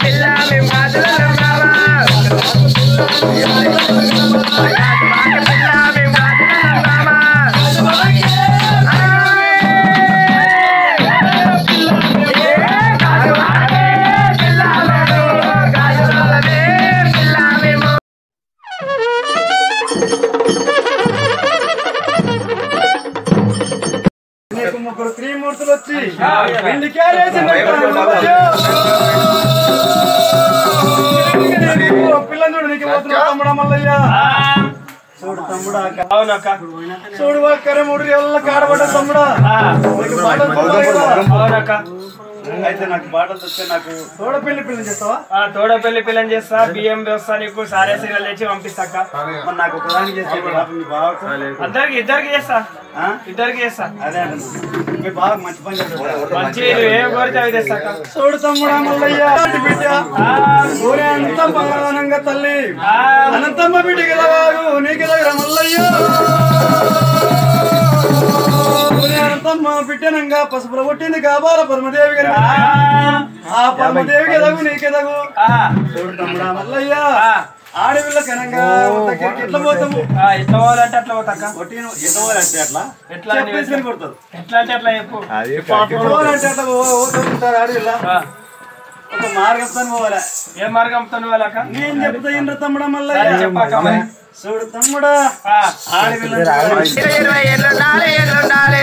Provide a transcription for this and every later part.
పిల్ల మేము గాజులం రావా పిల్ల మేము గాజులం రావా నీకు ముగ్గురు త్రిమూర్తులు వచ్చి వెండి క్యారేజీ పిల్లని చూడు నీకు పోతున్నా తమ్ముడా మల్లయ్య చూడు తమ్ముడా అవునక్క చూడు ఒక్కరే మూడు రేళ్ళ కాడబడ్డ తమ్ముడా నీకు బాటలు తొక్కాలి కదా. అవునక్క అయితే నాకు బాటలు తెస్తే నాకు తోడ పెళ్లి పిల్లని చేస్తావా ఆ తోడ పెళ్లి పిల్లని చేస్తా బియ్యం వేస్తా నీకు సారే సీరియల్ తెచ్చి పంపిస్తాక మరి నాకు ఒకదానికి చేస్తే పాపం మీ బావకు అందరికి ఇద్దరికి చేస్తా ఆ? ఇద్దరికి చేస్తా అదే అంటున్నా. మీ బావకు మంచి పని చేస్తాడు మంచి నువ్వు ఏం కోరితే అవి తెస్తాక చూడు తమ్ముడా మల్లయ్య బిడ్డ ఊరే అంత ప్రధానంగా తల్లి అనంతమ్మ బిడ్డ గెలవారు నీకు దగ్గర మల్లయ్య ఊరే అనంతమ్మ బిడ్డనంగా పసుపుల పుట్టింది కాబాల పరమదేవి గారి ఆ పరమదేవి ఎదగు నీకెదగు చూడు తమ్ముడా మల్లయ్య ఆడపిల్ల కనంగా దగ్గరికి ఎట్లా పోతాము ఎట్లా పోవాలంటే అట్లా పోతాక కొట్టిన ఎట్లా పోవాలంటే అట్లా ఎట్లా అని చెప్పేసి కొడతారు ఎట్లా అంటే అట్లా చెప్పు పోవాలంటే అట్లా పోతుంటారు ఆడపిల్ల ఆ, ఒక మార్గంతో పోవాలా ఏ మార్గం వాళ్ళక నేను చెప్తా ఏంట్రా తమ్ముడా సరే మల్లయ్య చెప్పాక మరి చూడు తమ్ముడా ఆ, ఆడపిల్ల ఇరవై ఎల్లుండాలి ఎల్లుండాలి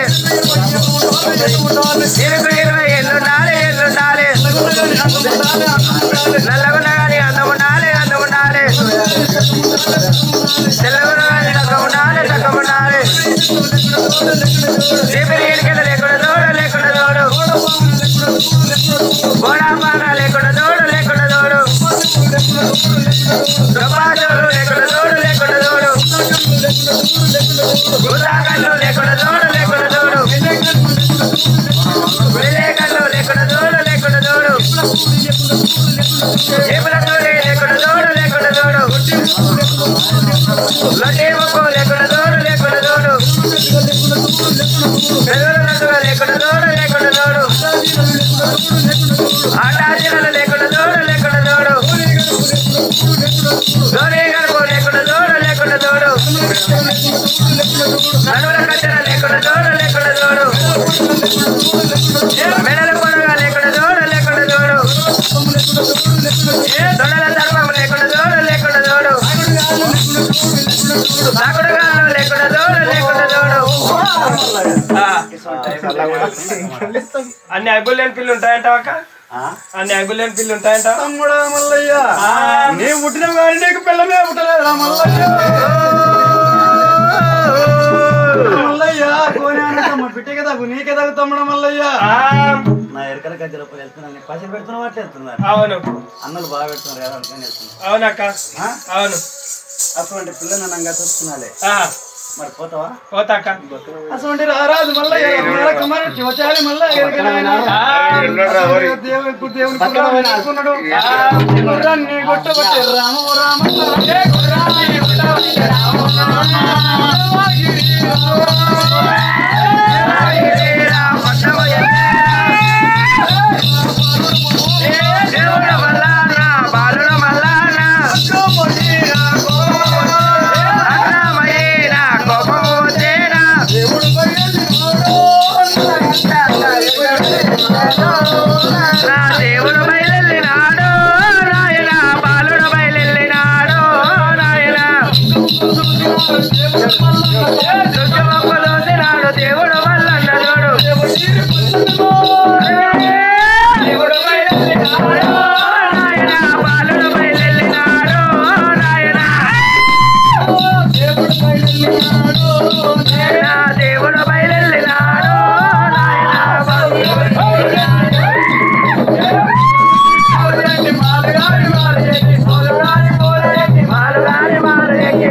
ఇరుకు ఇరవై ఎల్లుండాలి ఎల్లుండాలి నల్లగుండ గాని అందం ఉండాలి అందం ఉండాలి తెల్లగుండ గాని చక్కగా ఉండాలి చక్కగా ఉండాలి చీపిరి ఇడికెళ్ళ లేకుండా దోడు లేకుండా దోడు గోడాపాన లేకుండా దోడు లేకుండా దోడు దుబ్బాజోడు లేకుండా దోడు లేకుండా దోడు గుదాకల్లో లేకుండా దోడు లేకుండా దోడు విలేకల్లో లేకుండా దోడు లేకుండా దోడు జేబులతో లేకుండా దోడు లేకుండా దోడు లొట్టి ముక్కు లేకుండా దోడు లేకుండా దోడు పెదవులతో లేకుండా దోడు లేకుండా దోడు ఆటాజీలలో లేకుండా దోడు లేకుండా దోడు దోడే గడుపు లేకుండా దోడు లేకుండా దోడు నడువుల కట్టెల లేకుండా దోడు లేకుండా దోడు మెడల పొడగా లేకుండా దోడు లేకుండా దోడు దొడల ధర్మం లేకుండా దోడు లేకుండా దోడు సాకుడుగాల్లో లేకుండా దోడు లేకుండా దోడు ఆ. అన్ని ఐబుల్ పిల్లు ఉంటాయంట అక్క అన్ని ఐబుల్ పిల్లు ఉంటాయంట తమ్ముడా మల్లయ్య నీ పుట్టిన కానీ నీకు పిల్లమే పుట్టలేదురా మల్లయ్య మల్లయ్య కోనే అన్నమ్మ బిడ్డకి తగ్గు నీకే తగ్గు తమ్ముడా మల్లయ్య ఆ, నా ఎరకల గజ్జల పోయి వెళ్తున్నాను పసి పెడుతున్నా వాటి వెళ్తున్నారు అవును అన్నలు బాగా పెడుతున్నారు కదా అందుకని వెళ్తున్నారు అవునక్క ఆ? అవును అటువంటి పిల్లని నంగా చూస్తున్నాలే ఆ, మరి పోతావా పోతాక అటువంటి రారాజు మల్లయ్య రత్నాల కమరి శివచారి మల్లయ్య ఎరకలైన. దేవుడు దేవుని కుర్రాన్ని వేసుకున్నాడు. కుర్రాన్ని కొట్టబట్టే రాము రామ ఏ కుర్రాన్ని కొట్టబట్టే రాము దేవుడ మల్లాన బాలుడ మల్లాన అన్నమయ్యేన కోపము వచ్చేన నా దేవుడు బయలెళ్ళినాడు నాయన బాలుడు బయలెళ్ళినాడు నాయన దుర్గమొక్కలు తినాడు దేవుడు వల్లన్నాడు దేవుడు బయలెళ్ళినాడు నాయన బాలుడు బయలెళ్ళినాడు నాయన నా దేవుడు బయలెళ్ళినాడు నాయన మాలుగాని మాలు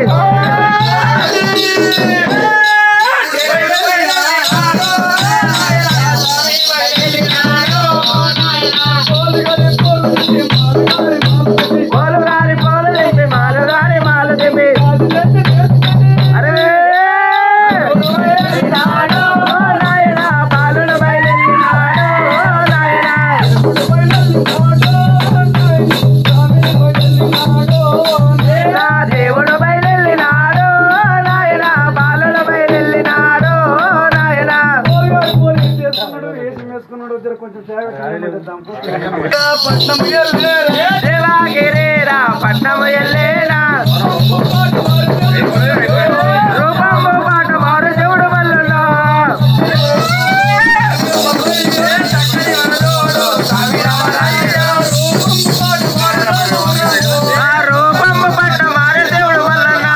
పోలుగాని పోలు తెప్పి మాలుగాని మాలు తెప్పి అరే నాడు నాయన బాలుడు బయలుదేరినాడు నాయన పట్నం ఎల్లేరా దేవాగిరేరా పట్నము ఎల్లేరా రూపము పాట మారు శివుడు వల్లులో ఆ రూపము పట్ట మారు శివుడు వల్లనా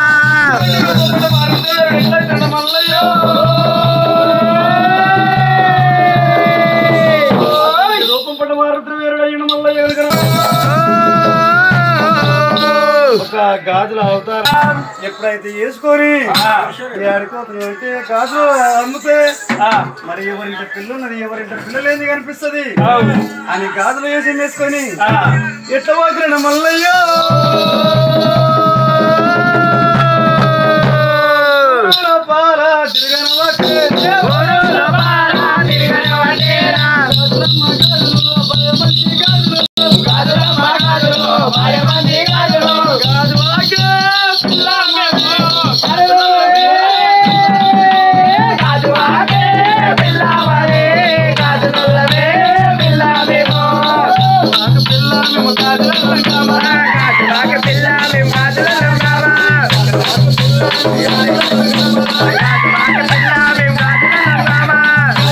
రూపం పట్ట మారుతున్న వీరుడు అయిన మల్లయ్య వెనుకన ఒక గాజుల అవతారం ఎప్పుడైతే వేసుకొని ఆడుకోతున్నావు అంటే గాజులు అమ్ముతే మరి ఎవరింట పిల్ల ఉన్నది ఎవరింట పిల్లలేంది కనిపిస్తుంది అని గాజులు వేసి వేసుకొని ఎట్లా పోతున్న మల్లయ్య పాల తిరగన ఊరులో పాలా తిరగని వాడేరా. గాజులమ్మ గాజులు, భయమంది గాజులు. గాజువాకే పిల్లవరే, గాజులల్లవే పిల్లవేమో. గాజువాకే పిల్ల, మేము గాజులల్లం కావా. గాజువాకే పిల్ల, మేము గాజులల్లం కావా.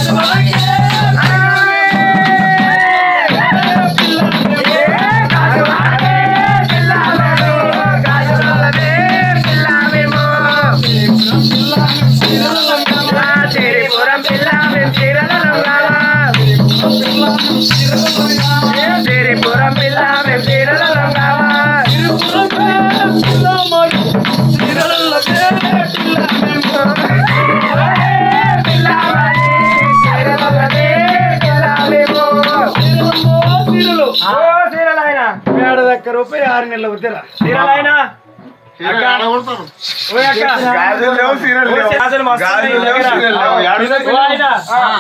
గాజువాకే పిల్లవేమో, గాజులల్లవే పిల్లవేమో. తిరిపురం పిల్ల మేము చీరలలో కావా తిరిపురం పిల్ల మేము చీరలలో కావా పిల్లవని చీరలల్లవే పిల్లవేమో. ఓ చీరలాయన మేడ దగ్గర రూపాయి ఆరు నెలల ఉద్దరా చీరలాయన ఓ అక్క గాజులు లేవు, చీరలు లేవు. గాజులు మస్తు ఉన్నాయి గాజులు లేవు, దగ్గర. చీరలు లేవు. యాడ ఉన్నాయి? ఓ ఆయన.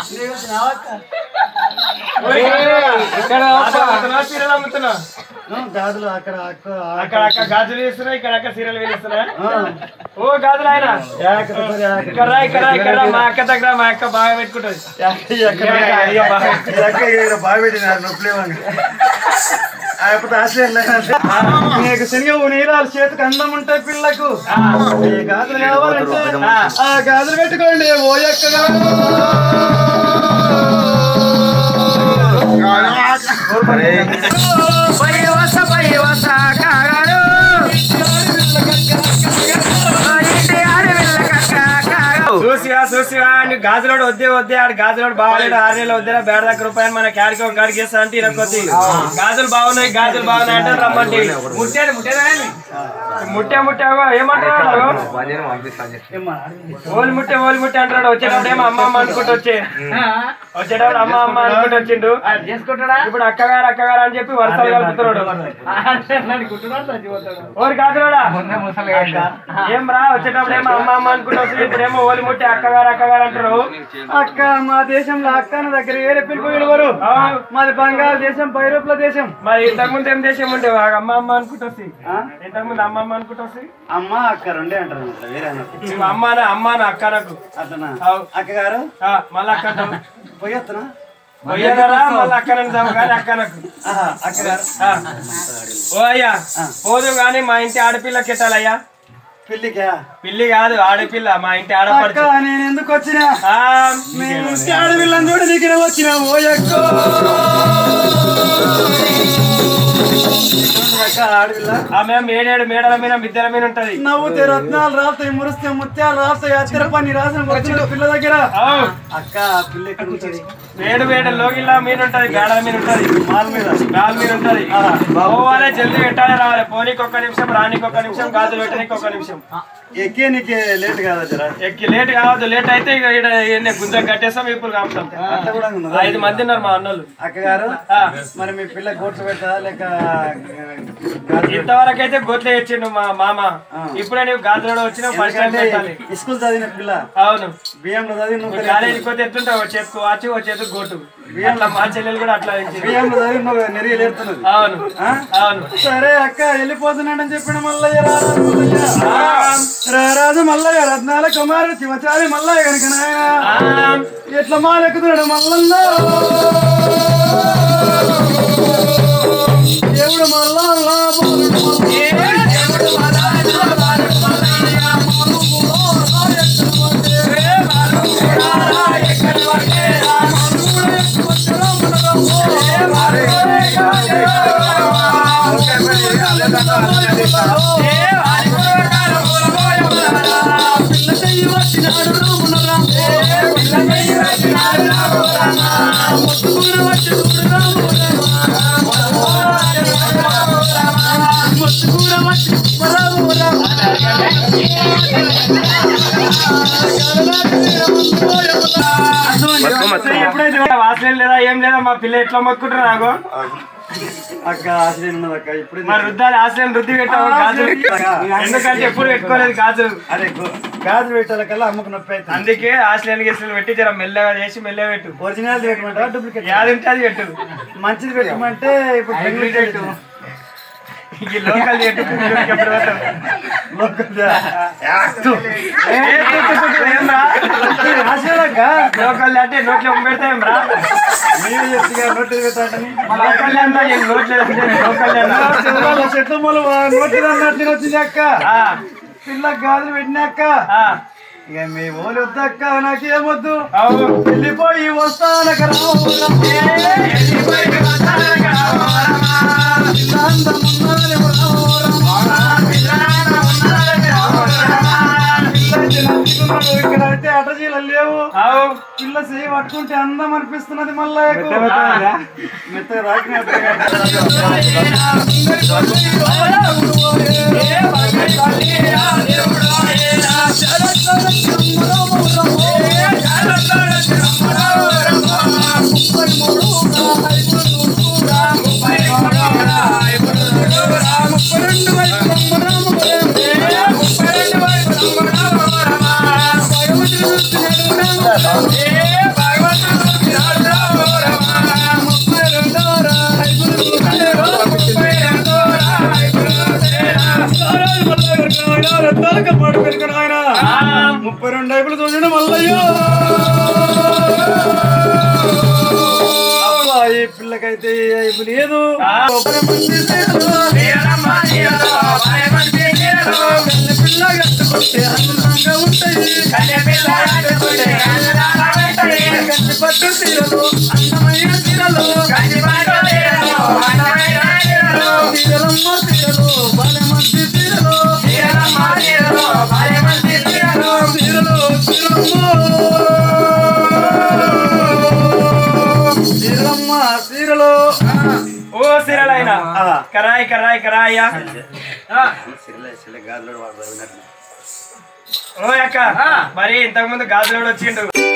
ఓ ఇక్కడ. గాజులు అమ్ముతున్నావా, చీరలు అమ్ముతున్నా గాజులు అక్కడ అక్కడ అక్కడ అక్క గాజులు వేస్తున్నా ఇక్కడ అక్క చీరలు వేస్తున్నా ఆ. ఓ గాజులు ఆయన యాక దగ్గర యాక. ఇక్కడ రా, ఇక్కడ రా, ఇక్కడ రా. మా అక్క దగ్గర మా అక్క బాగా పెట్టుకుంటది ఎక్కడ అయ్యో, బాగా. బాగా పెట్టినారు నొప్పులేమని అయిపోతే ఆశ్చర్యం నీకు శనగ నీరాలు చేతికి అందం ఉంటాయి పిల్లకు ఈ గాజులు కావాలంటే ఆ గాజులు పెట్టుకోండి ఓ ఎక్కడ పై వస పై వస కాగారు ఇంటి ఆడవిల్ల కక్క కాగారు చూసివా చూసివా నీకు గాజులోడు వద్దే వద్దే ఆడు గాజులోడు బాగాలేడు ఆరు నెలలు వద్దే బేడ దగ్గర రూపాయలు మన క్యాడికి ఒక కాడికి వేస్తా అంటే ఈయన కొద్ది గాజులు బాగున్నాయి గాజులు బాగున్నాయి అంటే రమ్మంటే ముట్టాడు ముట్టేదా ముట్టే ముట్టావో ఏమంటాడు ఓలి ముట్టే ఓలి ముట్టే అంటాడు వచ్చేటప్పుడు ఏమో అమ్మ అమ్మ అనుకుంటూ వచ్చే వచ్చేటప్పుడు అమ్మ అమ్మ అనుకుంటూ వచ్చిండు ఇప్పుడు అక్కగారు అక్కగారు అని చెప్పి వరుసలు కలుపుతున్నాడు ఓరి గాజులోడా ఏం రా వచ్చేటప్పుడు ఏమో అమ్మ అమ్మ అనుకుంటూ వస్తుంది ఇప్పుడు ఏమో ఓలి ముట్టే అక్కగారు అక్కగారు అంటారు అక్క మా దేశంలో అక్క అన్న దగ్గర వేరే పిలుపు విలువరు మాది బంగాళ దేశం పైరూపుల దేశం మరి ఇంతకు ముందు ఏం దేశం ఉండే అమ్మ అమ్మ అనుకుంటూ వస్తుంది ఇంతకు ముందు అమ్మ అమ్మ అనుకుంటూ వస్తుంది అమ్మ అక్క రెండే అంటారు అన్నమాట, వేరే అన్నారు నువ్వు అమ్మానా అమ్మానా అక్క నాకు అట్లనా అవు. అక్క గారు ఆ, మళ్ళీ అక్క అంటావు పోయేస్తున్నా పోయేదరా మళ్ళీ అక్క అంటావు కానీ అక్క నాకు ఆహా, అక్క గారు ఆ. ఓ అయ్యా పోదు కానీ మా ఇంటి ఆడపిల్ల కెట్టాలయ్యా పెళ్ళికా పిల్లి కాదు ఆడపిల్ల మా ఇంటి అక్క ఆడపడుచు నేను ఎందుకు వచ్చినా ఆ, మేము ఆడపిల్లని చూడ నీకు వచ్చినా ఓ అక్క అక్క ఆడపిల్ల ఆమె మేడేడు మేడల మీద మిద్దెల మీద ఉంటది నవ్వుతే రత్నాలు రాస్తాయి మురిస్తే ముత్యాలు రాస్తాయి అత్తర పని రాసిన వచ్చిన పిల్ల దగ్గర అవు. అక్క పిల్ల ఎక్కడ ఉంటుంది వేడు వేడు లోగిల్లా మీద ఉంటది మేడల మీద ఉంటది మాల్ మీద గాలి మీద ఉంటది పోవాలి జల్దీ పెట్టాలి రావాలి పోనీకి ఒక్క నిమిషం రానికి ఒక్క నిమిషం గాజులు పెట్టడానికి ఒక్క నిమిషం ఎక్కే నీకే లేట్ కాదా జరా ఎక్కి లేట్ కావద్దు లేట్ అయితే ఇక ఈడ ఈయన్ని గుంజ కట్టేస్తాం ఇప్పుడు కాపుతాం అట్లా కూడా ఉన్నదా ఐదు మంది ఉన్నారు మా అన్నోళ్ళు అక్క గారు ఆ. మరి మీ పిల్ల కోట్లు పెట్టా లేక ఇంతవరకు అయితే గొట్లే ఇచ్చిండు మా మామ ఇప్పుడే నువ్వు గాజులో వచ్చిన ఫస్ట్ టైం పెట్టాలి స్కూల్ చదివిన పిల్ల అవును బియ్యంలో చదివి నువ్వు నువ్వు కాలేజీకి పోతే ఎట్లుంటావు ఓ చేతికి వాచి ఓ చేతికి గోటు అట్లా మా చెల్లెలు కూడా అట్లా ఇచ్చింది బియ్యంలో చదివి నువ్వు నెరిగి లేడుతున్నది అవును ఆ? అవును సరే అక్క వెళ్ళిపోతున్నాడని చెప్పిన మల్లయ్య రారాజు మల్లయ్య రారాజు మల్లయ్య రత్నాల కుమారుడు శివచారి మల్లయ్య కనుక నాయన ఆ, ఎట్లా మాలెక్కుతున్నాడు మల్లన్న పిల్ల చెయ్యి వచ్చినాడు రామునరా ముట్టుకుని వచ్చి చూడు రామునరా ముట్టుకుని వచ్చి రామునరా ఎప్పుడైతే వాసన లేదా ఏం లేదా మా పిల్ల ఎట్లా మొక్కుంటారు నాకు అక్క ఆశ్రయం ఉన్నది అక్క ఇప్పుడు మరి రుద్దాలి ఆశ్రయం రుద్ది పెట్టాము గాజులు ఎందుకంటే ఎప్పుడు పెట్టుకోలేదు గాజులు అరే గాజు పెట్టాల కల్లా అమ్మకు నొప్పి అవుతుంది అందుకే ఆశ్రయం గీసులు పెట్టి జర మెల్లగా చేసి మెల్లగా పెట్టు ఒరిజినల్ పెట్టమంటారా డూప్లికేట్ యాది ఉంటే అది పెట్టు మంచిది పెట్టమంటే ఇప్పుడు హైబ్రిడ్ బెంగళూరు పెట్టు ఈ లోకల్ పెట్టు పువ్వులకి ఎప్పుడు పెట్టు. ఏ, తు, తు, తు, తు, ఏం రా? రాసేదక్క లోకల్ అంటే నోట్లో పెడతాం రా మీరు చెప్తే నోట్లు పెట్టాలని లోకల్ అన్నా ఏం నోట్లేదు అంటే లోకల్ అన్నా చెవుల చెట్ల మూల నోట్లు అన్నట్లు వచ్చింది అక్క ఆ, పిల్ల గాజులు పెట్టినాక ఆ, ఇక మీ ఓలు వద్దక్క నాకేమొద్దు అవును వెళ్ళిపోయి వస్తానక ఇక్కడ అయితే అటజీలు లేవు అవు పిల్ల చేయి పట్టుకుంటే అందం అనిపిస్తున్నది మళ్ళా ఎక్కువ. మెత్తగా రాకిన ముప్పై రెండు ఐపులు చూడండి మల్లయ్యో అబ్బా, ఈ పిల్లకైతే ఏ ఐపు లేదు పిల్ల కట్టుకుంటే అందంగా ఉంటాయి కంచి పట్టు చీరలు అందమైన చీరలు చీరలమ్మ చీరలు భలే మంచి చీరలు చీరలు చీరలమ్మ చీరలు ఓ సిరలైనా కరాయి కరాయి కరాయ ఓ అక్క మరి ఇంతకు ముందు గాజులోడు వచ్చిండు